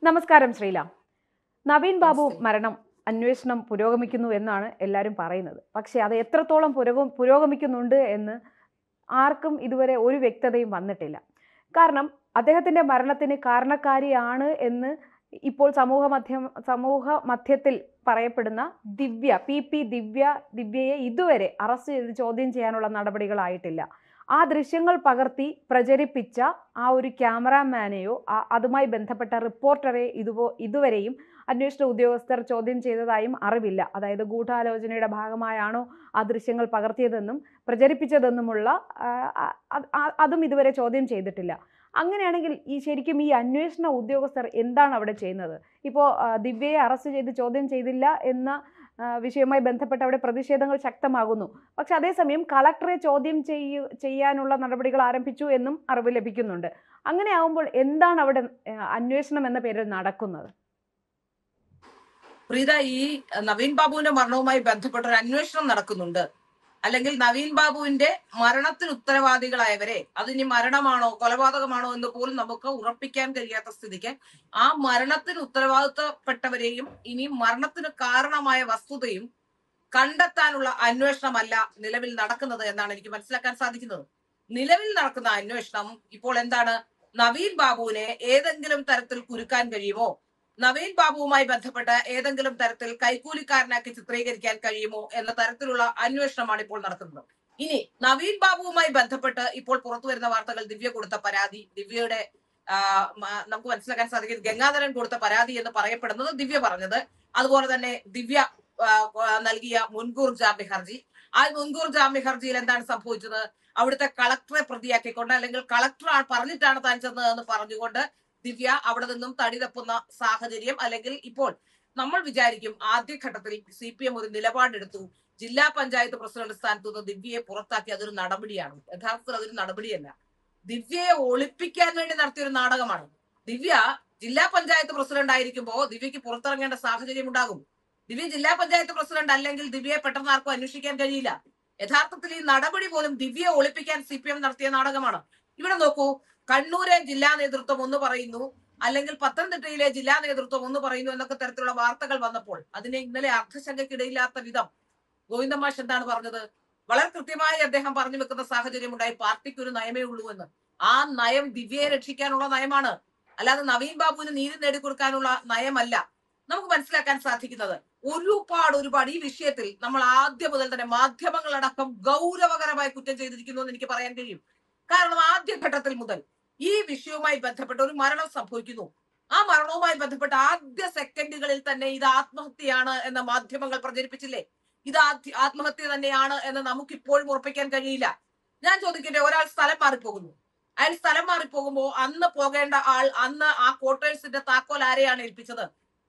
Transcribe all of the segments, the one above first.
നമസ്കാരം ശ്രീലാം നവീൻ ബാബു മരണം അന്വേഷണം പുരോഗമിക്കുന്നു എന്നാണ് എല്ലാവരും പറയുന്നത് പക്ഷേ അത് എത്രത്തോളം പുരോഗ പുരോഗമിക്കുന്നുണ്ട് എന്ന് ആർക്കും ഇതുവരെ ഒരു വ്യക്തതയും വന്നിട്ടില്ല കാരണം അദ്ദേഹത്തിൻ്റെ മരണത്തിന് കാരണക്കാരിയാണ് എന്ന് ഇപ്പോൾ സമൂഹ മധ്യം സമൂഹ മധ്യത്തിൽ പറയപ്പെടുന്ന ദിവ്യ പി പി ദിവ്യ ദിവ്യയെ ഇതുവരെ അറസ്റ്റ് ചെയ്ത് ചോദ്യം ചെയ്യാനുള്ള നടപടികളായിട്ടില്ല ആ ദൃശ്യങ്ങൾ പകർത്തി പ്രചരിപ്പിച്ച ആ ഒരു ക്യാമറാമാനെയോ ആ- അതുമായി ബന്ധപ്പെട്ട റിപ്പോർട്ടറെ ഇതുപോ ഇതുവരെയും അന്വേഷണ ഉദ്യോഗസ്ഥർ ചോദ്യം ചെയ്തതായും അറിവില്ല അതായത് ഗൂഢാലോചനയുടെ ഭാഗമായാണോ ആ ദൃശ്യങ്ങൾ പകർത്തിയതെന്നും പ്രചരിപ്പിച്ചതെന്നുമുള്ള ആ, ആ, അത് ആ- അതും ഇതുവരെ ചോദ്യം ചെയ്തിട്ടില്ല അങ്ങനെയാണെങ്കിൽ ഈ ശരിക്കും ഈ അന്വേഷണ ഉദ്യോഗസ്ഥർ എന്താണ് അവിടെ ചെയ്യുന്നത് ഇപ്പോൾ ദിവ്യയെ അറസ്റ്റ് ചെയ്ത് ചോദ്യം ചെയ്തില്ല എന്ന ആ, വിഷയവുമായി ബന്ധപ്പെട്ട് അവിടെ പ്രതിഷേധങ്ങൾ ശക്തമാകുന്നു പക്ഷെ അതേസമയം കളക്ടറെ ചോദ്യം ചെയ്യു ചെയ്യാനുള്ള നടപടികൾ ആരംഭിച്ചു എന്നും അറിവ് ലഭിക്കുന്നുണ്ട് അങ്ങനെ ആവുമ്പോൾ എന്താണ് അവിടെ ആ, അന്വേഷണം എന്ന പേരിൽ നടക്കുന്നത് പ്രീത ഈ നവീൻ ബാബുവിന്റെ മരണവുമായി ബന്ധപ്പെട്ട ഒരു അന്വേഷണം നടക്കുന്നുണ്ട് അല്ലെങ്കിൽ നവീൻ ബാബുവിന്റെ മരണത്തിന് ഉത്തരവാദികളായവരെ അതിനി മരണമാണോ കൊലപാതകമാണോ എന്ന് പോലും നമുക്ക് ഉറപ്പിക്കാൻ കഴിയാത്ത സ്ഥിതിക്ക് ആ മരണത്തിന് ഉത്തരവാദിത്തപ്പെട്ടവരെയും ഇനി മരണത്തിന് കാരണമായ വസ്തുതയും കണ്ടെത്താനുള്ള അന്വേഷണമല്ല നിലവിൽ നടക്കുന്നത് എന്നാണ് എനിക്ക് മനസ്സിലാക്കാൻ സാധിക്കുന്നത് നിലവിൽ നടക്കുന്ന അന്വേഷണം ഇപ്പോൾ എന്താണ് നവീൻ ബാബുവിനെ ഏതെങ്കിലും തരത്തിൽ കുരുക്കാൻ കഴിയുമോ നവീൻ ബാബുവുമായി ബന്ധപ്പെട്ട് ഏതെങ്കിലും തരത്തിൽ കൈക്കൂലിക്കാരനാക്കി ചിത്രീകരിക്കാൻ കഴിയുമോ എന്ന തരത്തിലുള്ള അന്വേഷണമാണ് ഇപ്പോൾ നടക്കുന്നത് ഇനി നവീൻ ബാബുവുമായി ബന്ധപ്പെട്ട് ഇപ്പോൾ പുറത്തു വരുന്ന വാർത്തകൾ ദിവ്യ കൊടുത്ത പരാതി ദിവ്യയുടെ ആ, മ- നമുക്ക് മനസ്സിലാക്കാൻ സാധിക്കും ഗംഗാധരൻ കൊടുത്ത പരാതി എന്ന് പറയപ്പെടുന്നത് ദിവ്യ പറഞ്ഞത് അതുപോലെ തന്നെ ദിവ്യ ആ, ആ, നൽകിയ മുൻകൂർ ജാമ്യ ഹർജി ആ മുൻകൂർ ജാമ്യ ഹർജിയിൽ എന്താണ് സംഭവിച്ചത് അവിടുത്തെ കളക്ടറെ പ്രതിയാക്കിക്കൊണ്ട് അല്ലെങ്കിൽ കളക്ടർ പറഞ്ഞിട്ടാണ് താൻ ചെന്നതെന്ന് പറഞ്ഞുകൊണ്ട് ദിവ്യ അവിടെ നിന്നും തടി തപ്പുന്ന സാഹചര്യം അല്ലെങ്കിൽ ഇപ്പോൾ നമ്മൾ വിചാരിക്കും ആദ്യഘട്ടത്തിൽ സി പി എം ഒരു നിലപാടെടുത്തു ജില്ലാ പഞ്ചായത്ത് പ്രസിഡന്റ് സ്ഥാനത്തു നിന്ന് ദിവ്യയെ പുറത്താക്കി അതൊരു നടപടിയാണ് യഥാർത്ഥത്തിൽ അതൊരു നടപടിയല്ല ദിവ്യയെ ഒളിപ്പിക്കാൻ വേണ്ടി നടത്തിയ ഒരു നാടകമാണ് ദിവ്യ ജില്ലാ പഞ്ചായത്ത് പ്രസിഡന്റ് ആയിരിക്കുമ്പോൾ ദിവ്യക്ക് പുറത്തിറങ്ങേണ്ട സാഹചര്യം ഉണ്ടാകും ദിവ്യ ജില്ലാ പഞ്ചായത്ത് പ്രസിഡന്റ് അല്ലെങ്കിൽ ദിവ്യയെ പെട്ടെന്ന് ആർക്കും അന്വേഷിക്കാൻ കഴിയില്ല യഥാർത്ഥത്തിൽ ഈ നടപടി പോലും ദിവ്യയെ ഒളിപ്പിക്കാൻ സി പി എം നടത്തിയ നാടകമാണ് ഇവിടെ നോക്കൂ കണ്ണൂരെ ജില്ലാ നേതൃത്വം ഒന്ന് പറയുന്നു അല്ലെങ്കിൽ പത്തനംതിട്ടയിലെ ജില്ലാ നേതൃത്വം ഒന്ന് പറയുന്നു എന്നൊക്കെ തരത്തിലുള്ള വാർത്തകൾ വന്നപ്പോൾ അതിനെ ഇന്നലെ അർദ്ധശങ്കക്കിടയില്ലാത്ത വിധം ഗോവിന്ദമാഷ് എന്താണ് പറഞ്ഞത് വളരെ കൃത്യമായി അദ്ദേഹം പറഞ്ഞു വെക്കുന്ന സാഹചര്യം ഉണ്ടായി പാർട്ടിക്ക് ഒരു നയമേ ഉള്ളൂ എന്ന് ആ നയം ദിവ്യയെ രക്ഷിക്കാനുള്ള നയമാണ് അല്ലാതെ നവീൻ ബാബുവിന് നീതി നേടിക്കൊടുക്കാനുള്ള നയമല്ല നമുക്ക് മനസ്സിലാക്കാൻ സാധിക്കുന്നത് ഒരുപാട് ഒരുപാട് ഈ വിഷയത്തിൽ നമ്മൾ ആദ്യം മുതൽ തന്നെ മാധ്യമങ്ങളടക്കം ഗൗരവകരമായി കുറ്റം ചെയ്തിരിക്കുന്നു എന്ന് എനിക്ക് പറയാൻ കഴിയും കാരണം ആദ്യഘട്ടത്തിൽ മുതൽ ഈ വിഷയവുമായി ബന്ധപ്പെട്ട ഒരു മരണം സംഭവിക്കുന്നു ആ മരണവുമായി ബന്ധപ്പെട്ട ആദ്യ സെക്കൻഡുകളിൽ തന്നെ ഇത് ആത്മഹത്യയാണ് എന്ന മാധ്യമങ്ങൾ പ്രചരിപ്പിച്ചില്ലേ ഇത് ആത്യ- ആത്മഹത്യ തന്നെയാണ് എന്ന് നമുക്ക് ഇപ്പോഴും ഉറപ്പിക്കാൻ കഴിയില്ല ഞാൻ ചോദിക്കട്ടെ ഒരാൾ സ്ഥലം മാറിപ്പോകുന്നു അയാൾ സ്ഥലം മാറിപ്പോകുമ്പോ അന്ന് പോകേണ്ട ആൾ അന്ന് ആ ക്വാർട്ടേഴ്സിന്റെ താക്കോൽ ആരെയാണ് ഏൽപ്പിച്ചത്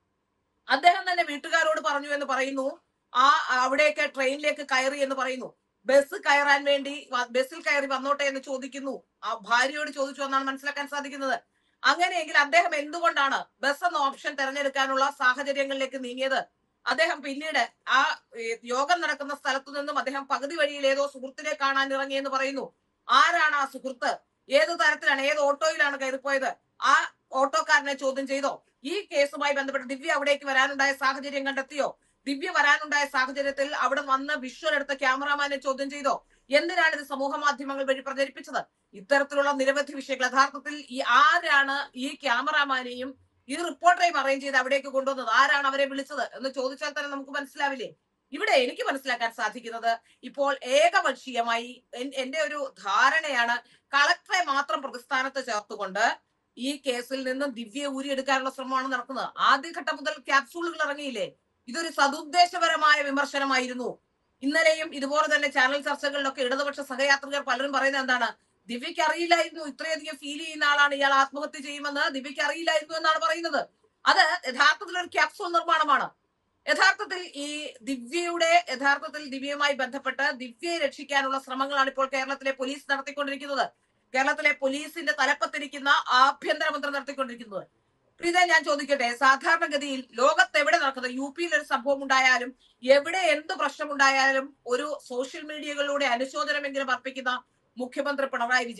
അദ്ദേഹം തന്നെ വീട്ടുകാരോട് പറഞ്ഞു എന്ന് പറയുന്നു ആ അവിടേക്ക് ട്രെയിനിലേക്ക് കയറി എന്ന് പറയുന്നു ബസ് കയറാൻ വേണ്ടി വ- ബസ്സിൽ കയറി വന്നോട്ടെ എന്ന് ചോദിക്കുന്നു ആ ഭാര്യയോട് ചോദിച്ചു എന്നാണ് മനസ്സിലാക്കാൻ സാധിക്കുന്നത് അങ്ങനെയെങ്കിൽ അദ്ദേഹം എന്തുകൊണ്ടാണ് ബസ് എന്ന ഓപ്ഷൻ തെരഞ്ഞെടുക്കാനുള്ള സാഹചര്യങ്ങളിലേക്ക് നീങ്ങിയത് അദ്ദേഹം പിന്നീട് ആ ഏ, യോഗം നടക്കുന്ന സ്ഥലത്തു നിന്നും അദ്ദേഹം പകുതി വഴിയിൽ ഏതോ സുഹൃത്തിനെ കാണാൻ ഇറങ്ങി എന്ന് പറയുന്നു ആരാണ് ആ സുഹൃത്ത് ഏത് തരത്തിലാണ് ഏത് ഓട്ടോയിലാണ് കയറിപ്പോയത് ആ ഓട്ടോക്കാരനെ ചോദ്യം ചെയ്തോ ഈ കേസുമായി ബന്ധപ്പെട്ട് ദിവ്യ അവിടേക്ക് വരാനുണ്ടായ സാഹചര്യം കണ്ടെത്തിയോ ദിവ്യ വരാനുണ്ടായ സാഹചര്യത്തിൽ അവിടെ വന്ന് വിഷ്വൽ എടുത്ത ക്യാമറാമാനെ ചോദ്യം ചെയ്തോ എന്തിനാണ് ഇത് സമൂഹ മാധ്യമങ്ങൾ വഴി പ്രചരിപ്പിച്ചത് ഇത്തരത്തിലുള്ള നിരവധി വിഷയങ്ങൾ യഥാർത്ഥത്തിൽ ഈ ആരാണ് ഈ ക്യാമറാമാനെയും ഈ റിപ്പോർട്ടറെയും അറേഞ്ച് ചെയ്ത് അവിടേക്ക് കൊണ്ടുവന്നത് ആരാണ് അവരെ വിളിച്ചത് എന്ന് ചോദിച്ചാൽ തന്നെ നമുക്ക് മനസ്സിലാവില്ലേ ഇവിടെ എനിക്ക് മനസ്സിലാക്കാൻ സാധിക്കുന്നത് ഇപ്പോൾ ഏകപക്ഷീയമായി എൻ- എന്റെ ഒരു ധാരണയാണ് കളക്ടറെ മാത്രം പ്രതിസ്ഥാനത്ത് ചേർത്തുകൊണ്ട് ഈ കേസിൽ നിന്ന് ദിവ്യ ഊരിയെടുക്കാനുള്ള ശ്രമമാണ് നടക്കുന്നത് ആദ്യഘട്ടം മുതൽ ക്യാപ്സൂളുകൾ ഇറങ്ങിയില്ലേ ഇതൊരു സതുദ്ദേശപരമായ വിമർശനമായിരുന്നു ഇന്നലെയും ഇതുപോലെ തന്നെ ചാനൽ ചർച്ചകളിലൊക്കെ ഇടതുപക്ഷ സഹയാത്രികർ പലരും പറയുന്നത് എന്താണ് ദിവ്യക്ക് അറിയില്ലായിരുന്നു ഇത്രയധികം ഫീൽ ചെയ്യുന്ന ആളാണ് ഇയാൾ ആത്മഹത്യ ചെയ്യുമെന്ന് ദിവ്യക്ക് അറിയില്ലായിരുന്നു എന്നാണ് പറയുന്നത് അത് യഥാർത്ഥത്തിൽ ഒരു ക്യാപ്സൂൾ നിർമ്മാണമാണ് യഥാർത്ഥത്തിൽ ഈ ദിവ്യയുടെ യഥാർത്ഥത്തിൽ ദിവ്യയുമായി ബന്ധപ്പെട്ട് ദിവ്യയെ രക്ഷിക്കാനുള്ള ശ്രമങ്ങളാണ് ഇപ്പോൾ കേരളത്തിലെ പോലീസ് നടത്തിക്കൊണ്ടിരിക്കുന്നത് കേരളത്തിലെ പോലീസിന്റെ തലപ്പത്തിരിക്കുന്ന ആഭ്യന്തരമന്ത്രി നടത്തിക്കൊണ്ടിരിക്കുന്നത് പ്രീത ഞാൻ ചോദിക്കട്ടെ സാധാരണഗതിയിൽ ലോകത്ത് എവിടെ നടക്കുന്നത് യു പിയിൽ ഒരു സംഭവം ഉണ്ടായാലും എവിടെ എന്ത് പ്രശ്നമുണ്ടായാലും ഒരു സോഷ്യൽ മീഡിയകളിലൂടെ അനുശോചനമെങ്കിലും അർപ്പിക്കുന്ന മുഖ്യമന്ത്രി പിണറായി വിജയൻ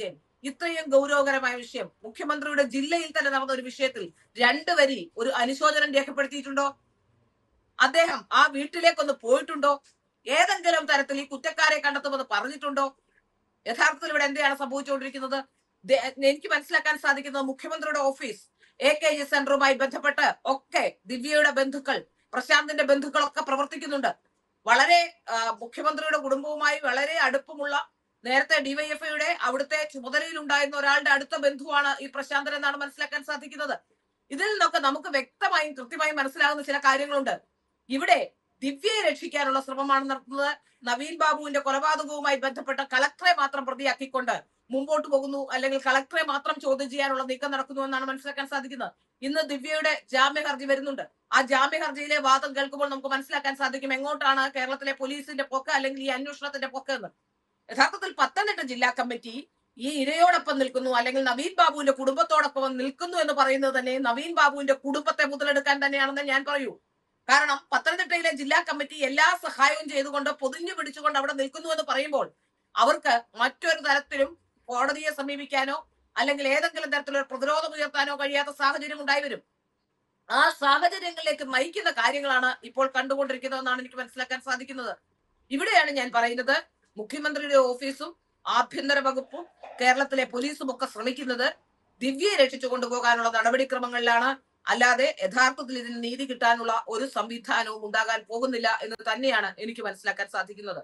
ഇത്രയും ഗൗരവകരമായ വിഷയം മുഖ്യമന്ത്രിയുടെ ജില്ലയിൽ തന്നെ നടന്ന ഒരു വിഷയത്തിൽ രണ്ട് വരി ഒരു അനുശോചനം രേഖപ്പെടുത്തിയിട്ടുണ്ടോ അദ്ദേഹം ആ വീട്ടിലേക്കൊന്ന് പോയിട്ടുണ്ടോ ഏതെങ്കിലും തരത്തിൽ ഈ കുറ്റക്കാരെ കണ്ടെത്തുമെന്ന് പറഞ്ഞിട്ടുണ്ടോ യഥാർത്ഥത്തിൽ ഇവിടെ എന്തെയാണ് സംഭവിച്ചുകൊണ്ടിരിക്കുന്നത് ദേ- എനിക്ക് മനസ്സിലാക്കാൻ സാധിക്കുന്നത് മുഖ്യമന്ത്രിയുടെ ഓഫീസ് എ കെ ജി സെന്ററുമായി ബന്ധപ്പെട്ട് ഒക്കെ ദിവ്യയുടെ ബന്ധുക്കൾ പ്രശാന്തിന്റെ ബന്ധുക്കളൊക്കെ പ്രവർത്തിക്കുന്നുണ്ട് വളരെ ആ, മുഖ്യമന്ത്രിയുടെ കുടുംബവുമായി വളരെ അടുപ്പമുള്ള നേരത്തെ ഡിവൈഎഫ്ഐയുടെ അവിടുത്തെ ചുമതലയിൽ ഉണ്ടായിരുന്ന ഒരാളുടെ അടുത്ത ബന്ധുവാണ് ഈ പ്രശാന്തൻ എന്നാണ് മനസ്സിലാക്കാൻ സാധിക്കുന്നത് ഇതിൽ നിന്നൊക്കെ നമുക്ക് വ്യക്തമായും കൃത്യമായും മനസ്സിലാകുന്ന ചില കാര്യങ്ങളുണ്ട് ഇവിടെ ദിവ്യയെ രക്ഷിക്കാനുള്ള ശ്രമമാണ് നടത്തുന്നത് നവീൻ ബാബുവിന്റെ കൊലപാതകവുമായി ബന്ധപ്പെട്ട കളക്ടറെ മാത്രം പ്രതിയാക്കിക്കൊണ്ട് മുമ്പോട്ട് പോകുന്നു അല്ലെങ്കിൽ കളക്ടറെ മാത്രം ചോദ്യം ചെയ്യാനുള്ള നീക്കം നടക്കുന്നു എന്നാണ് മനസ്സിലാക്കാൻ സാധിക്കുന്നത് ഇന്ന് ദിവ്യയുടെ ജാമ്യ ഹർജി വരുന്നുണ്ട് ആ ജാമ്യ ഹർജിയിലെ വാദം കേൾക്കുമ്പോൾ നമുക്ക് മനസ്സിലാക്കാൻ സാധിക്കും എങ്ങോട്ടാണ് കേരളത്തിലെ പോലീസിന്റെ പോക്ക് അല്ലെങ്കിൽ ഈ അന്വേഷണത്തിന്റെ പോക്ക് എന്ന് യഥാർത്ഥത്തിൽ പത്തനംതിട്ട ജില്ലാ കമ്മിറ്റി ഈ ഇരയോടൊപ്പം നിൽക്കുന്നു അല്ലെങ്കിൽ നവീൻ ബാബുവിന്റെ കുടുംബത്തോടൊപ്പം നിൽക്കുന്നു എന്ന് പറയുന്നത് തന്നെ നവീൻ ബാബുവിന്റെ കുടുംബത്തെ മുതലെടുക്കാൻ തന്നെയാണെന്ന് ഞാൻ പറയൂ കാരണം പത്തനംതിട്ടയിലെ ജില്ലാ കമ്മിറ്റി എല്ലാ സഹായവും ചെയ്തുകൊണ്ട് പൊതിഞ്ഞു പിടിച്ചുകൊണ്ട് അവിടെ നിൽക്കുന്നു എന്ന് പറയുമ്പോൾ അവർക്ക് മറ്റൊരു തരത്തിലും കോടതിയെ സമീപിക്കാനോ അല്ലെങ്കിൽ ഏതെങ്കിലും തരത്തിലുള്ള പ്രതിരോധം ഉയർത്താനോ കഴിയാത്ത സാഹചര്യം ഉണ്ടായി വരും ആ സാഹചര്യങ്ങളിലേക്ക് നയിക്കുന്ന കാര്യങ്ങളാണ് ഇപ്പോൾ കണ്ടുകൊണ്ടിരിക്കുന്നതെന്നാണ് എനിക്ക് മനസ്സിലാക്കാൻ സാധിക്കുന്നത് ഇവിടെയാണ് ഞാൻ പറയുന്നത് മുഖ്യമന്ത്രിയുടെ ഓഫീസും ആഭ്യന്തര വകുപ്പും കേരളത്തിലെ പോലീസും ഒക്കെ ശ്രമിക്കുന്നത് ദിവ്യയെ രക്ഷിച്ചു കൊണ്ടുപോകാനുള്ള നടപടിക്രമങ്ങളിലാണ് അല്ലാതെ യഥാർത്ഥത്തിൽ ഇതിന് നീതി കിട്ടാനുള്ള ഒരു സംവിധാനവും ഉണ്ടാകാൻ പോകുന്നില്ല എന്ന് തന്നെയാണ് എനിക്ക് മനസ്സിലാക്കാൻ സാധിക്കുന്നത്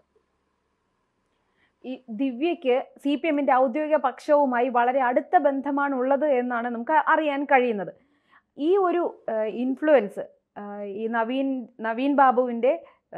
ഈ ദിവ്യയ്ക്ക് സി പി എമ്മിന്റെ ഔദ്യോഗിക പക്ഷവുമായി വളരെ അടുത്ത ബന്ധമാണ് ഉള്ളത് എന്നാണ് നമുക്ക് അറിയാൻ കഴിയുന്നത് ഈ ഒരു ഇൻഫ്ലുവൻസ് ഈ നവീൻ നവീൻ ബാബുവിൻ്റെ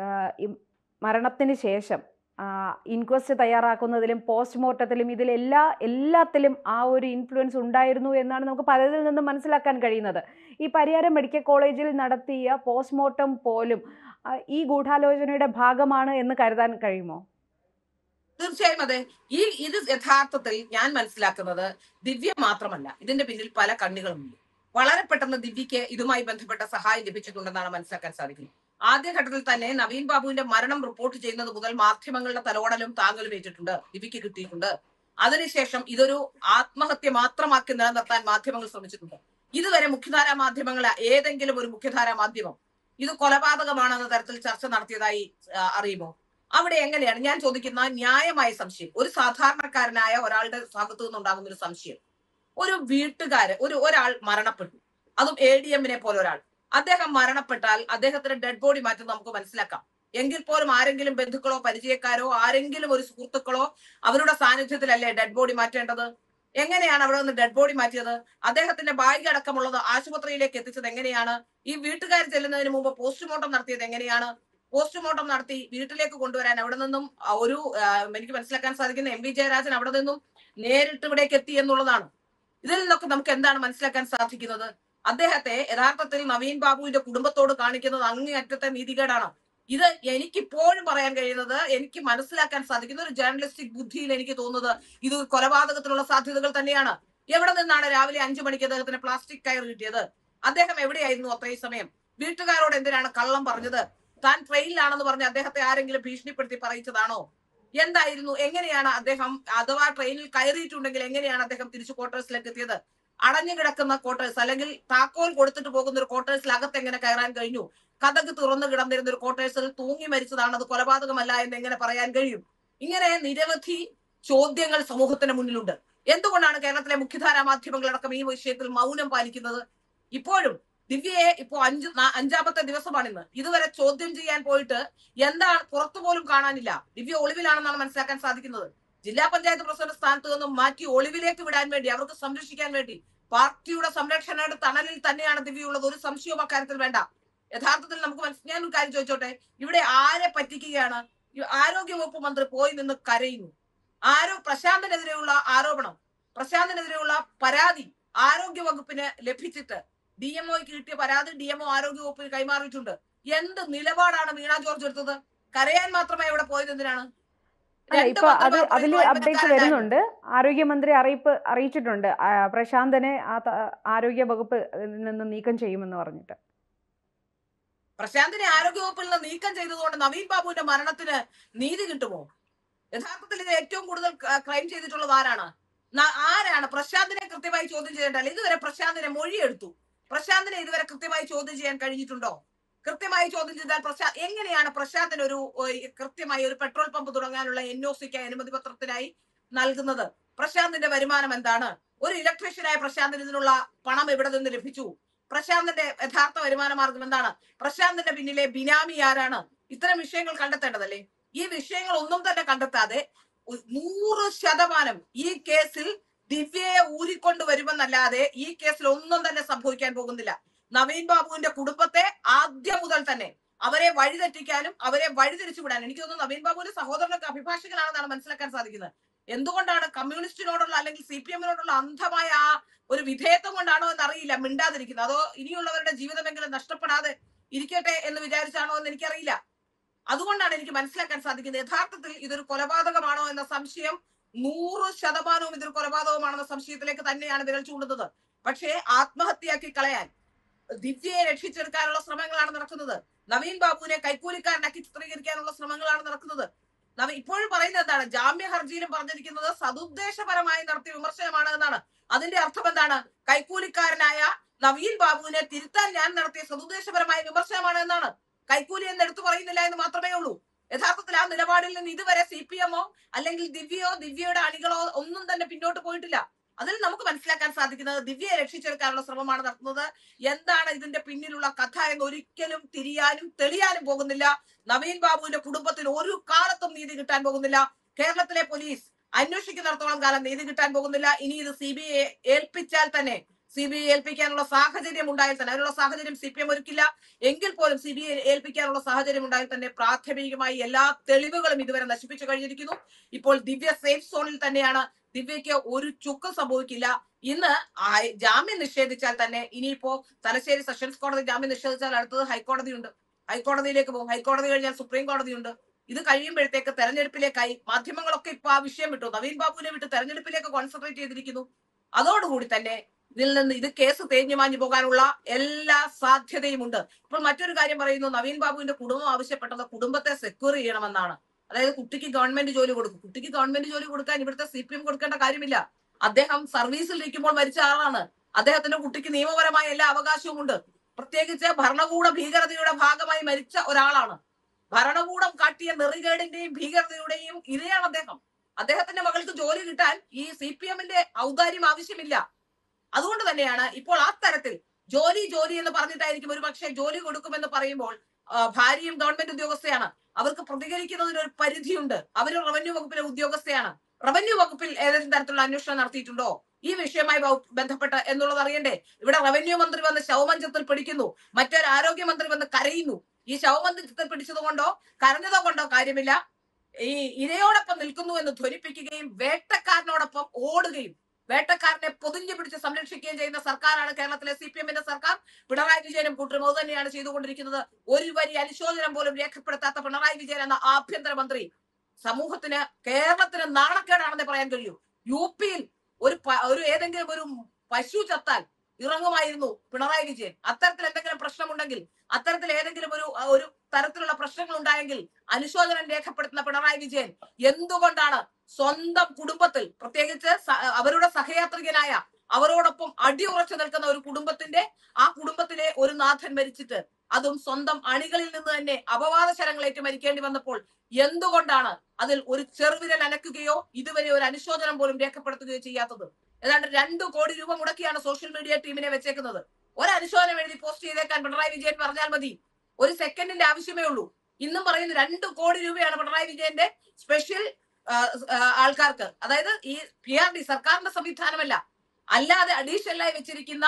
ഈ മരണത്തിന് ശേഷം ഇൻക്വസ്റ്റ് തയ്യാറാക്കുന്നതിലും പോസ്റ്റ്മോർട്ടത്തിലും ഇതിലെല്ലാ എല്ലാത്തിലും ആ ഒരു ഇൻഫ്ലുവൻസ് ഉണ്ടായിരുന്നു എന്നാണ് നമുക്ക് പലതിൽ നിന്നും മനസ്സിലാക്കാൻ കഴിയുന്നത് ഈ പരിയാരം മെഡിക്കൽ കോളേജിൽ നടത്തിയ പോസ്റ്റ്മോർട്ടം പോലും ആ, ഈ ഗൂഢാലോചനയുടെ ഭാഗമാണ് എന്ന് കരുതാൻ കഴിയുമോ തീർച്ചയായും അതെ ഈ ഇത് യഥാർത്ഥത്തിൽ ഞാൻ മനസ്സിലാക്കുന്നത് ദിവ്യ മാത്രമല്ല ഇതിന്റെ പിന്നിൽ പല കണ്ണികളുമുണ്ട് വളരെ പെട്ടെന്ന് ദിവ്യയ്ക്ക് ഇതുമായി ബന്ധപ്പെട്ട സഹായം ലഭിച്ചിട്ടുണ്ടെന്നാണ് മനസ്സിലാക്കാൻ സാധിക്കുന്നത് ആദ്യഘട്ടത്തിൽ തന്നെ നവീൻ ബാബുവിന്റെ മരണം റിപ്പോർട്ട് ചെയ്യുന്നത് മുതൽ മാധ്യമങ്ങളുടെ തലോടലും താങ്ങലും ഏറ്റിട്ടുണ്ട് ദിവ്യയ്ക്ക് കിട്ടിയിട്ടുണ്ട് അതിനുശേഷം ഇതൊരു ആത്മഹത്യ മാത്രമാക്കി നിലനിർത്താൻ മാധ്യമങ്ങൾ ശ്രമിച്ചിട്ടുണ്ട് ഇതുവരെ മുഖ്യധാരാ മാധ്യമങ്ങളെ ഏതെങ്കിലും ഒരു മുഖ്യധാരാ മാധ്യമം ഇത് കൊലപാതകമാണെന്ന തരത്തിൽ ചർച്ച നടത്തിയതായി ആ, അറിയുമോ അവിടെ എങ്ങനെയാണ് ഞാൻ ചോദിക്കുന്ന ന്യായമായ സംശയം ഒരു സാധാരണക്കാരനായ ഒരാളുടെ ഭാഗത്തു നിന്നുണ്ടാകുന്ന ഒരു സംശയം ഒരു വീട്ടുകാര് ഒരു ഒരാൾ മരണപ്പെട്ടു അതും എ ഡി എമ്മിനെ പോലെ ഒരാൾ അദ്ദേഹം മരണപ്പെട്ടാൽ അദ്ദേഹത്തിന്റെ ഡെഡ് ബോഡി മാറ്റം നമുക്ക് മനസ്സിലാക്കാം എങ്കിൽ പോലും ആരെങ്കിലും ബന്ധുക്കളോ പരിചയക്കാരോ ആരെങ്കിലും ഒരു സുഹൃത്തുക്കളോ അവരുടെ സാന്നിധ്യത്തിലല്ലേ ഡെഡ് ബോഡി മാറ്റേണ്ടത് എങ്ങനെയാണ് അവിടെ നിന്ന് ഡെഡ് ബോഡി മാറ്റിയത് അദ്ദേഹത്തിന്റെ ബാഗ് അടക്കമുള്ളത് ആശുപത്രിയിലേക്ക് എത്തിച്ചത് എങ്ങനെയാണ് ഈ വീട്ടുകാർ ചെല്ലുന്നതിന് മുമ്പ് പോസ്റ്റ്മോർട്ടം നടത്തിയത് എങ്ങനെയാണ് പോസ്റ്റ്മോർട്ടം നടത്തി വീട്ടിലേക്ക് കൊണ്ടുവരാൻ അവിടെ നിന്നും ആ, ഒരു ആ, എനിക്ക് മനസ്സിലാക്കാൻ സാധിക്കുന്ന എം വി ജയരാജൻ അവിടെ നിന്നും നേരിട്ട് ഇവിടേക്ക് എത്തി എന്നുള്ളതാണ് ഇതിൽ നിന്നൊക്കെ നമുക്ക് എന്താണ് മനസ്സിലാക്കാൻ സാധിക്കുന്നത് അദ്ദേഹത്തെ യഥാർത്ഥത്തിൽ നവീൻ ബാബുവിന്റെ കുടുംബത്തോട് കാണിക്കുന്നത് അങ്ങേയറ്റത്തെ നീതികേടാണ് ഇത് എനിക്കിപ്പോഴും പറയാൻ കഴിയുന്നത് എനിക്ക് മനസ്സിലാക്കാൻ സാധിക്കുന്ന ഒരു ജേർണലിസ്റ്റിക് ബുദ്ധിയിൽ എനിക്ക് തോന്നുന്നത് ഇത് ഒരു കൊലപാതകത്തിനുള്ള സാധ്യതകൾ തന്നെയാണ് എവിടെ നിന്നാണ് രാവിലെ അഞ്ചു മണിക്ക് അദ്ദേഹത്തിന് പ്ലാസ്റ്റിക് കയർ കിട്ടിയത് അദ്ദേഹം എവിടെയായിരുന്നു അത്രയും സമയം വീട്ടുകാരോട് എന്തിനാണ് കള്ളം പറഞ്ഞത് താൻ ട്രെയിനിലാണെന്ന് പറഞ്ഞ് അദ്ദേഹത്തെ ആരെങ്കിലും ഭീഷണിപ്പെടുത്തി പറയിച്ചതാണോ എന്തായിരുന്നു എങ്ങനെയാണ് അദ്ദേഹം അഥവാ ട്രെയിനിൽ കയറിയിട്ടുണ്ടെങ്കിൽ എങ്ങനെയാണ് അദ്ദേഹം തിരിച്ചു ക്വാർട്ടേഴ്സിലേക്ക് എത്തിയത് അടഞ്ഞു കിടക്കുന്ന ക്വാർട്ടേഴ്സ് അല്ലെങ്കിൽ താക്കോൽ കൊടുത്തിട്ട് പോകുന്ന ഒരു ക്വാർട്ടേഴ്സിൽ അകത്ത് എങ്ങനെ കയറാൻ കഴിഞ്ഞു കഥക് തുറന്നു കിടന്നിരുന്ന ഒരു ക്വാർട്ടേഴ്സിൽ തൂങ്ങി മരിച്ചതാണ് അത് കൊലപാതകമല്ല എന്ന് എങ്ങനെ പറയാൻ കഴിയും ഇങ്ങനെ നിരവധി ചോദ്യങ്ങൾ സമൂഹത്തിന് മുന്നിലുണ്ട് എന്തുകൊണ്ടാണ് കേരളത്തിലെ മുഖ്യധാരാ മാധ്യമങ്ങളടക്കം ഈ വിഷയത്തിൽ മൗനം പാലിക്കുന്നത് ഇപ്പോഴും ദിവ്യയെ ഇപ്പോ അഞ്ച് നാ- അഞ്ചാമത്തെ ദിവസമാണ് ഇന്ന് ഇതുവരെ ചോദ്യം ചെയ്യാൻ പോയിട്ട് എന്താണ് പുറത്തു പോലും കാണാനില്ല ദിവ്യ ഒളിവിലാണെന്നാണ് മനസ്സിലാക്കാൻ സാധിക്കുന്നത് ജില്ലാ പഞ്ചായത്ത് പ്രസിഡന്റ് സ്ഥാനത്ത് നിന്നും മാറ്റി ഒളിവിലേക്ക് വിടാൻ വേണ്ടി അവർക്ക് സംരക്ഷിക്കാൻ വേണ്ടി പാർട്ടിയുടെ സംരക്ഷണയുടെ തണലിൽ തന്നെയാണ് ദിവ്യ ഉള്ളത് ഒരു സംശയവും അക്കാര്യത്തിൽ വേണ്ട യഥാർത്ഥത്തിൽ നമുക്ക് മനസ്സി- ഞാൻ ഒരു കാര്യം ചോദിച്ചോട്ടെ ഇവിടെ ആരെ പറ്റിക്കുകയാണ് ഈ ആരോഗ്യവകുപ്പ് മന്ത്രി പോയി നിന്ന് കരയുന്നു ആരോ പ്രശാന്തിനെതിരെയുള്ള ആരോപണം പ്രശാന്തിനെതിരെയുള്ള പരാതി ആരോഗ്യ വകുപ്പിന് ലഭിച്ചിട്ട് ഡി എം ഒക്ക് കിട്ടിയ പരാതി ഡി എം ഒ ആരോഗ്യ വകുപ്പിന് കൈമാറിയിട്ടുണ്ട് എന്ത് നിലപാടാണ് വീണ ജോർജ് എടുത്തത് കരയാൻ മാത്രമേ ഇവിടെ പോയത് എന്തിനാണ് അല്ല രണ്ട് ഇപ്പൊ അത് മന്ത്രിമാർ അതിൽ പറയുന്നു, അപ്ഡേറ്റ്സ് അഴിമതിക്കാരനായിരുന്നു. വരുന്നുണ്ട് ആരോഗ്യമന്ത്രി അറിയിപ്പ് അറിയിച്ചിട്ടുണ്ട് ആ, പ്രശാന്തനെ ആ ത- ആരോഗ്യ വകുപ്പ് നിന്ന് നീക്കം ചെയ്യുമെന്ന് പറഞ്ഞിട്ട് പ്രശാന്തിനെ ആരോഗ്യവകുപ്പിൽ നിന്ന് നീക്കം ചെയ്തതുകൊണ്ട് നവീൻ ബാബുവിന്റെ മരണത്തിന് നീതി കിട്ടുമോ യഥാർത്ഥത്തിൽ ഇത് ഏറ്റവും കൂടുതൽ ക്രൈം ചെയ്തിട്ടുള്ളത് ആരാണ് ന- ആരാണ് പ്രശാന്തിനെ കൃത്യമായി ചോദ്യം ചെയ്യേണ്ടത് ഇതുവരെ പ്രശാന്തിനെ മൊഴിയെടുത്തു പ്രശാന്തിനെ ഇതുവരെ കൃത്യമായി ചോദ്യം ചെയ്യാൻ കഴിഞ്ഞിട്ടുണ്ടോ കൃത്യമായി ചോദ്യം ചെയ്താൽ പ്രശാന്ത് എങ്ങനെയാണ് പ്രശാന്തിന് ഒരു ഏഹ്, കൃത്യമായി ഒരു പെട്രോൾ പമ്പ് തുടങ്ങാനുള്ള എൻ ഒ സിക്ക് അനുമതി പത്രത്തിനായി നൽകുന്നത് പ്രശാന്തിന്റെ വരുമാനം എന്താണ് ഒരു ഇലക്ട്രീഷ്യനായ പ്രശാന്തിന് ഇതിനുള്ള പണം എവിടെ നിന്ന് ലഭിച്ചു പ്രശാന്തിന്റെ യഥാർത്ഥ വരുമാന മാർഗം എന്താണ് പ്രശാന്തിന്റെ പിന്നിലെ ബിനാമി ആരാണ് ഇത്തരം വിഷയങ്ങൾ കണ്ടെത്തേണ്ടതല്ലേ ഈ വിഷയങ്ങൾ ഒന്നും തന്നെ കണ്ടെത്താതെ ഉ- നൂറ് ശതമാനം ഈ കേസിൽ ദിവ്യയെ ഊരിക്കൊണ്ട് വരുമെന്നല്ലാതെ ഈ കേസിൽ ഒന്നും തന്നെ സംഭവിക്കാൻ പോകുന്നില്ല നവീൻ ബാബുവിന്റെ കുടുംബത്തെ ആദ്യം മുതൽ തന്നെ അവരെ വഴിതെറ്റിക്കാനും അവരെ വഴിതിരിച്ചു വിടാനും എനിക്ക് തോന്നുന്നു നവീൻ ബാബുവിന്റെ സഹോദരനൊക്കെ അഭിഭാഷകനാണെന്നാണ് മനസ്സിലാക്കാൻ സാധിക്കുന്നത് എന്തുകൊണ്ടാണ് കമ്മ്യൂണിസ്റ്റിനോടുള്ള അല്ലെങ്കിൽ സി പി എമ്മിനോടുള്ള അന്ധമായ ആ ഒരു വിധേയത്വം കൊണ്ടാണോ എന്ന് അറിയില്ല മിണ്ടാതിരിക്കുന്നത് അതോ ഇനിയുള്ളവരുടെ ജീവിതമെങ്കിലും നഷ്ടപ്പെടാതെ ഇരിക്കട്ടെ എന്ന് വിചാരിച്ചാണോ എന്ന് എനിക്കറിയില്ല അതുകൊണ്ടാണ് എനിക്ക് മനസ്സിലാക്കാൻ സാധിക്കുന്നത് യഥാർത്ഥത്തിൽ ഇതൊരു കൊലപാതകമാണോ എന്ന സംശയം നൂറ് ശതമാനവും ഇതൊരു കൊലപാതകമാണെന്ന സംശയത്തിലേക്ക് തന്നെയാണ് വിരൽ ചൂണ്ടുന്നത് പക്ഷേ ആത്മഹത്യയാക്കി കളയാൻ ദിവ്യയെ രക്ഷിച്ചെടുക്കാനുള്ള ശ്രമങ്ങളാണ് നടക്കുന്നത് നവീൻ ബാബുവിനെ കൈക്കൂലിക്കാരനാക്കി ചിത്രീകരിക്കാനുള്ള ശ്രമങ്ങളാണ് നടക്കുന്നത് നവ- ഇപ്പോഴും പറയുന്നത് എന്താണ് ജാമ്യ ഹർജിയിലും പറഞ്ഞിരിക്കുന്നത് സതുദ്ദേശപരമായി നടത്തിയ വിമർശനമാണ് എന്നാണ് അതിന്റെ അർത്ഥം എന്താണ് കൈക്കൂലിക്കാരനായ നവീൻ ബാബുവിനെ തിരുത്താൻ ഞാൻ നടത്തിയ സതുദ്ദേശപരമായ വിമർശനമാണ് എന്നാണ് കൈക്കൂലി എന്ന് എടുത്തു പറയുന്നില്ല എന്ന് മാത്രമേ ഉള്ളൂ യഥാർത്ഥത്തിൽ ആ നിലപാടിൽ നിന്ന് ഇതുവരെ സി പി എമ്മോ അല്ലെങ്കിൽ ദിവ്യയോ ദിവ്യയുടെ അണികളോ ഒന്നും തന്നെ പിന്നോട്ട് പോയിട്ടില്ല അതിൽ നമുക്ക് മനസ്സിലാക്കാൻ സാധിക്കുന്നത് ദിവ്യയെ രക്ഷിച്ചെടുക്കാനുള്ള ശ്രമമാണ് നടത്തുന്നത് എന്താണ് ഇതിന്റെ പിന്നിലുള്ള കഥ എന്ന് ഒരിക്കലും തിരിയാനും തെളിയാനും പോകുന്നില്ല നവീൻ ബാബുവിന്റെ കുടുംബത്തിന് ഒരു കാലത്തും നീതി കിട്ടാൻ പോകുന്നില്ല കേരളത്തിലെ പോലീസ് അന്വേഷിക്കുന്നിടത്തോളം കാലം നീതി കിട്ടാൻ പോകുന്നില്ല ഇനി ഇത് സി ബി ഐ ഏൽപ്പിച്ചാൽ തന്നെ സി ബി ഐ ഏൽപ്പിക്കാനുള്ള സാഹചര്യം ഉണ്ടായാൽ തന്നെ അതിനുള്ള സാഹചര്യം സി പി എം ഒരുക്കില്ല എങ്കിൽ പോലും സി ബി ഐ ഏൽപ്പിക്കാനുള്ള സാഹചര്യം ഉണ്ടായാൽ തന്നെ പ്രാഥമികമായി എല്ലാ തെളിവുകളും ഇതുവരെ നശിപ്പിച്ചു കഴിഞ്ഞിരിക്കുന്നു ഇപ്പോൾ ദിവ്യ സേഫ് സോണിൽ തന്നെയാണ് ദിവ്യയ്ക്ക് ഒരു ചുക്കും സംഭവിക്കില്ല ഇന്ന് ആ- ജാമ്യം നിഷേധിച്ചാൽ തന്നെ ഇനിയിപ്പോ തലശ്ശേരി സെഷൻസ് കോടതി ജാമ്യം നിഷേധിച്ചാൽ അടുത്തത് ഹൈക്കോടതിയുണ്ട് ഹൈക്കോടതിയിലേക്ക് പോകും ഹൈക്കോടതി കഴിഞ്ഞാൽ സുപ്രീം കോടതിയുണ്ട് ഇത് കഴിയുമ്പോഴത്തേക്ക് തെരഞ്ഞെടുപ്പിലേക്കായി മാധ്യമങ്ങളൊക്കെ ഇപ്പൊ ആ വിഷയം വിട്ടു നവീൻ ബാബുവിനെ വിട്ട് തെരഞ്ഞെടുപ്പിലേക്ക് കോൺസെൻട്രേറ്റ് ചെയ്തിരിക്കുന്നു അതോടുകൂടി തന്നെ ഇതിൽ നിന്ന് ഇത് കേസ് തേഞ്ഞു മാഞ്ഞു പോകാനുള്ള എല്ലാ സാധ്യതയുമുണ്ട് ഇപ്പോൾ മറ്റൊരു കാര്യം പറയുന്നു നവീൻ ബാബുവിന്റെ കുടുംബം ആവശ്യപ്പെട്ടത് കുടുംബത്തെ സെക്യൂർ ചെയ്യണമെന്നാണ് അതായത് കുട്ടിക്ക് ഗവൺമെന്റ് ജോലി കൊടുക്കും കുട്ടിക്ക് ഗവൺമെന്റ് ജോലി കൊടുക്കാൻ ഇവിടുത്തെ സി പി എം കൊടുക്കേണ്ട കാര്യമില്ല അദ്ദേഹം സർവീസിൽ ഇരിക്കുമ്പോൾ മരിച്ച ആളാണ് അദ്ദേഹത്തിന്റെ കുട്ടിക്ക് നിയമപരമായ എല്ലാ അവകാശവും ഉണ്ട് പ്രത്യേകിച്ച് ഭരണകൂട ഭീകരതയുടെ ഭാഗമായി മരിച്ച ഒരാളാണ് ഭരണകൂടം കാട്ടിയ നെറികേടിന്റെയും ഭീകരതയുടെയും ഇരയാണ് അദ്ദേഹം അദ്ദേഹത്തിന്റെ മകൾക്ക് ജോലി കിട്ടാൻ ഈ സി പി എമ്മിന്റെ ഔദാര്യം ആവശ്യമില്ല അതുകൊണ്ട് തന്നെയാണ് ഇപ്പോൾ ആ തരത്തിൽ ജോലി ജോലി എന്ന് പറഞ്ഞിട്ടായിരിക്കും ഒരു പക്ഷേ ജോലി കൊടുക്കുമെന്ന് പറയുമ്പോൾ ആ, ഭാര്യയും ഗവൺമെന്റ് ഉദ്യോഗസ്ഥയാണ് അവർക്ക് പ്രതികരിക്കുന്നതിന് ഒരു പരിധിയുണ്ട് അവർ റവന്യൂ വകുപ്പിലെ ഉദ്യോഗസ്ഥയാണ് റവന്യൂ വകുപ്പിൽ ഏതെങ്കിലും തരത്തിലുള്ള അന്വേഷണം നടത്തിയിട്ടുണ്ടോ ഈ വിഷയവുമായി വകുപ്പ് ബന്ധപ്പെട്ട് എന്നുള്ളത് അറിയണ്ടേ ഇവിടെ റവന്യൂ മന്ത്രി വന്ന് ശവമഞ്ചത്തിൽ പിടിക്കുന്നു മറ്റൊരു ആരോഗ്യമന്ത്രി വന്ന് കരയുന്നു ഈ ശവമഞ്ചത്തിൽ പിടിച്ചത് കൊണ്ടോ കരഞ്ഞതോ കൊണ്ടോ കാര്യമില്ല ഈ ഇരയോടൊപ്പം നിൽക്കുന്നു എന്ന് ധ്വനിപ്പിക്കുകയും വേട്ടക്കാരനോടൊപ്പം ഓടുകയും വേട്ടക്കാരനെ പൊതിഞ്ഞു പിടിച്ച് സംരക്ഷിക്കുകയും ചെയ്യുന്ന സർക്കാരാണ് കേരളത്തിലെ സി പി എമ്മിന്റെ സർക്കാർ പിണറായി വിജയനും കൂട്ടരും അത് തന്നെയാണ് ചെയ്തുകൊണ്ടിരിക്കുന്നത് ഒരു വരി അനുശോചനം പോലും രേഖപ്പെടുത്താത്ത പിണറായി വിജയൻ എന്ന ആഭ്യന്തരമന്ത്രി സമൂഹത്തിന് കേരളത്തിന് നാണക്കേടാണെന്ന് പറയാൻ കഴിയൂ യു പിയിൽ ഒരു പ- ഒരു ഏതെങ്കിലും ഒരു പശു ചത്താൽ ഇറങ്ങുമായിരുന്നു പിണറായി വിജയൻ അത്തരത്തിൽ എന്തെങ്കിലും പ്രശ്നമുണ്ടെങ്കിൽ അത്തരത്തിൽ ഏതെങ്കിലും ഒരു ഒരു തരത്തിലുള്ള പ്രശ്നങ്ങൾ ഉണ്ടായെങ്കിൽ അനുശോചനം രേഖപ്പെടുത്തുന്ന പിണറായി വിജയൻ എന്തുകൊണ്ടാണ് സ്വന്തം കുടുംബത്തിൽ പ്രത്യേകിച്ച് സ- അവരുടെ സഹയാത്രികനായ അവരോടൊപ്പം അടിയുറച്ചു നിൽക്കുന്ന ഒരു കുടുംബത്തിന്റെ ആ കുടുംബത്തിലെ ഒരു നാഥൻ മരിച്ചിട്ട് അതും സ്വന്തം അണികളിൽ നിന്ന് തന്നെ അപവാദ ശരങ്ങളേറ്റ് മരിക്കേണ്ടി വന്നപ്പോൾ എന്തുകൊണ്ടാണ് അതിൽ ഒരു ചെറുവിരൽ അനക്കുകയോ ഇതുവരെ ഒരു അനുശോചനം പോലും രേഖപ്പെടുത്തുകയോ ചെയ്യാത്തത് ഏതാണ്ട് രണ്ടു കോടി രൂപ മുടക്കിയാണ് സോഷ്യൽ മീഡിയ ടീമിനെ വെച്ചേക്കുന്നത് ഒരു അനുശോചനം എഴുതി പോസ്റ്റ് ചെയ്തേക്കാൻ പിണറായി വിജയൻ പറഞ്ഞാൽ മതി ഒരു സെക്കൻഡിന്റെ ആവശ്യമേ ഉള്ളൂ ഇന്നും പറയുന്ന രണ്ടു കോടി രൂപയാണ് പിണറായി വിജയന്റെ സ്പെഷ്യൽ ആ, ആ, ആൾക്കാർക്ക് അതായത് ഈ പി ആർ ഡി സർക്കാരിന്റെ സംവിധാനമല്ല അല്ലാതെ അഡീഷണൽ ആയി വെച്ചിരിക്കുന്ന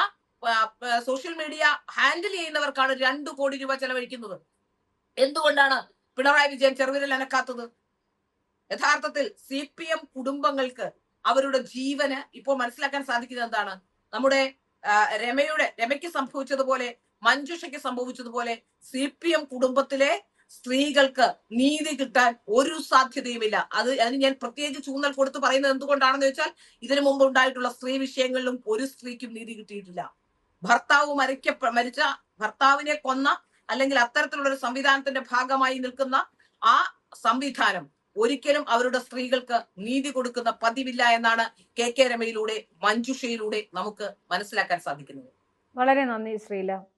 സോഷ്യൽ മീഡിയ ഹാൻഡിൽ ചെയ്യുന്നവർക്കാണ് രണ്ടു കോടി രൂപ ചെലവഴിക്കുന്നത് എന്തുകൊണ്ടാണ് പിണറായി വിജയൻ ചെറുവിരൽ അനക്കാത്തത് യഥാർത്ഥത്തിൽ സി പി എം കുടുംബങ്ങൾക്ക് അവരുടെ ജീവന് ഇപ്പോൾ മനസ്സിലാക്കാൻ സാധിക്കുന്നത് എന്താണ് നമ്മുടെ ആ, രമയുടെ രമയ്ക്ക് സംഭവിച്ചതുപോലെ മഞ്ജുഷയ്ക്ക് സംഭവിച്ചതുപോലെ സി പി എം കുടുംബത്തിലെ സ്ത്രീകൾക്ക് നീതി കിട്ടാൻ ഒരു സാധ്യതയുമില്ല അത് അതിന് ഞാൻ പ്രത്യേകിച്ച് ഊന്നൽ കൊടുത്ത് പറയുന്നത് എന്തുകൊണ്ടാണെന്ന് വെച്ചാൽ ഇതിനു മുമ്പ് ഉണ്ടായിട്ടുള്ള സ്ത്രീ വിഷയങ്ങളിലും ഒരു സ്ത്രീക്കും നീതി കിട്ടിയിട്ടില്ല ഭർത്താവ് മരിക്ക മരിച്ച ഭർത്താവിനെ കൊന്ന അല്ലെങ്കിൽ അത്തരത്തിലുള്ള ഒരു സംവിധാനത്തിന്റെ ഭാഗമായി നിൽക്കുന്ന ആ സംവിധാനം ഒരിക്കലും അവരുടെ സ്ത്രീകൾക്ക് നീതി കൊടുക്കുന്ന പതിവില്ല എന്നാണ് കെ കെ രമയിലൂടെ മഞ്ജുഷയിലൂടെ നമുക്ക് മനസ്സിലാക്കാൻ സാധിക്കുന്നത് വളരെ നന്ദി ശ്രീല